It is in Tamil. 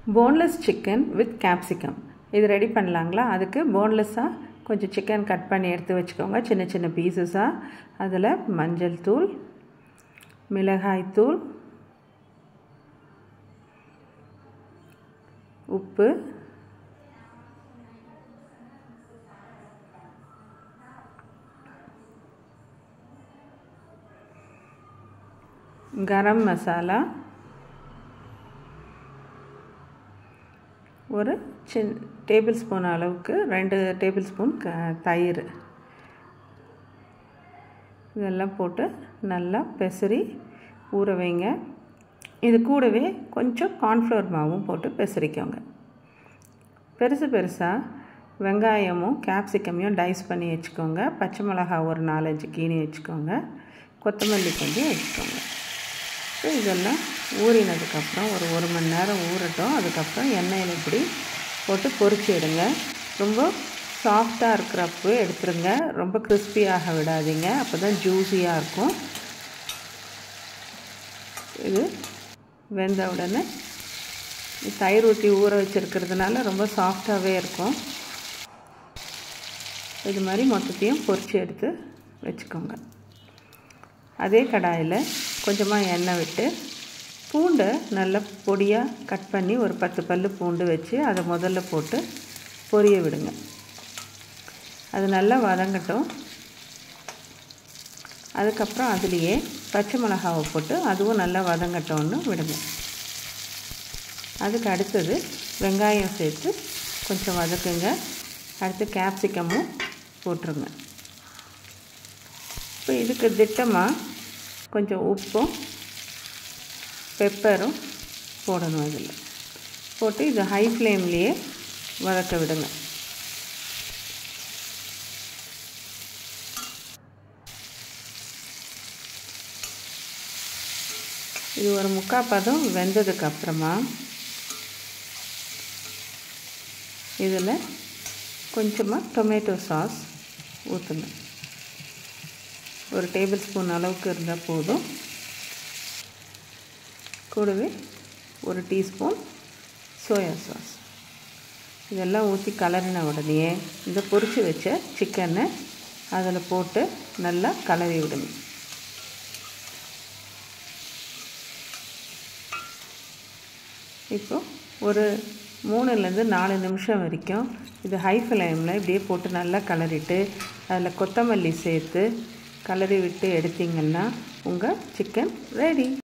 போன்லெஸ் சிக்கன் வித் கேப்சிகம் இது ரெடி பண்ணலாங்களா அதுக்கு போன்லெஸ்ஸாக கொஞ்சம் சிக்கன் கட் பண்ணி எடுத்து வச்சுக்கோங்க சின்ன சின்ன பீசஸாக அதில் மஞ்சள் தூள் மிளகாய் தூள் உப்பு கரம் மசாலா ஒரு சின் டேபிள் ஸ்பூன் அளவுக்கு ரெண்டு டேபிள் ஸ்பூன் க தயிர் இதெல்லாம் போட்டு நல்லா பெசரி ஊற வைங்க இது கூடவே கொஞ்சம் கார்ன்ஃப்ளவர் மாவும் போட்டு பெசரிக்கோங்க பெருசு பெருசாக வெங்காயமும் கேப்சிகமையும் டைஸ் பண்ணி வச்சுக்கோங்க பச்சை மிளகா ஒரு நாலஞ்சு கீனி வச்சுக்கோங்க கொத்தமல்லி கொஞ்சம் வச்சுக்கோங்க ஸோ இதெல்லாம் ஊறினதுக்கப்புறம் ஒரு ஒரு மணி நேரம் ஊறட்டும் அதுக்கப்புறம் எண்ணெயில் இப்படி போட்டு பொரிச்சு எடுங்க ரொம்ப சாஃப்டாக இருக்கிறப்போ எடுத்துருங்க ரொம்ப கிறிஸ்பியாக விடாதீங்க அப்போ தான் ஜூஸியாக இருக்கும் இது வெந்த உடனே தயிர் ஊற்றி ஊற வச்சுருக்கிறதுனால ரொம்ப சாஃப்டாகவே இருக்கும் இது மாதிரி மொத்தத்தையும் பொரித்து எடுத்து வச்சுக்கோங்க அதே கடாயில் கொஞ்சமாக எண்ணெய் விட்டு பூண்டை நல்லா பொடியாக கட் பண்ணி ஒரு பத்து பல் பூண்டு வச்சு அதை முதல்ல போட்டு பொரிய விடுங்க அது நல்லா வதங்கட்டும் அதுக்கப்புறம் அதுலேயே பச்சை மிளகாவை போட்டு அதுவும் நல்லா வதங்கட்டோன்னு விடுங்க அதுக்கு அடுத்தது வெங்காயம் சேர்த்து கொஞ்சம் வதக்குங்க அடுத்து கேப்சிகமும் போட்டுருங்க இப்போ இதுக்கு திட்டமாக கொஞ்சம் உப்பும் பெப்பரும் போடணும் அதில் போட்டு இது ஹை ஃப்ளேம்லேயே வதக்க விடுங்க இது ஒரு முக்கால் பதம் வெந்ததுக்கு அப்புறமா இதில் கொஞ்சமாக டொமேட்டோ சாஸ் ஊற்றுங்க ஒரு டேபிள் ஸ்பூன் அளவுக்கு இருந்தால் போதும் கூடவே ஒரு டீஸ்பூன் சோயா சாஸ் இதெல்லாம் ஊற்றி கலரின உடனே இந்த பொரிச்சு வச்ச சிக்கனை அதில் போட்டு நல்லா கலரி விடுங்க இப்போ ஒரு மூணுலேருந்து நாலு நிமிஷம் வரைக்கும் இது ஹை ஃப்ளேமில் இப்படியே போட்டு நல்லா கலரிட்டு அதில் கொத்தமல்லி சேர்த்து கலரி விட்டு எடுத்திங்கன்னா உங்கள் சிக்கன் ரெடி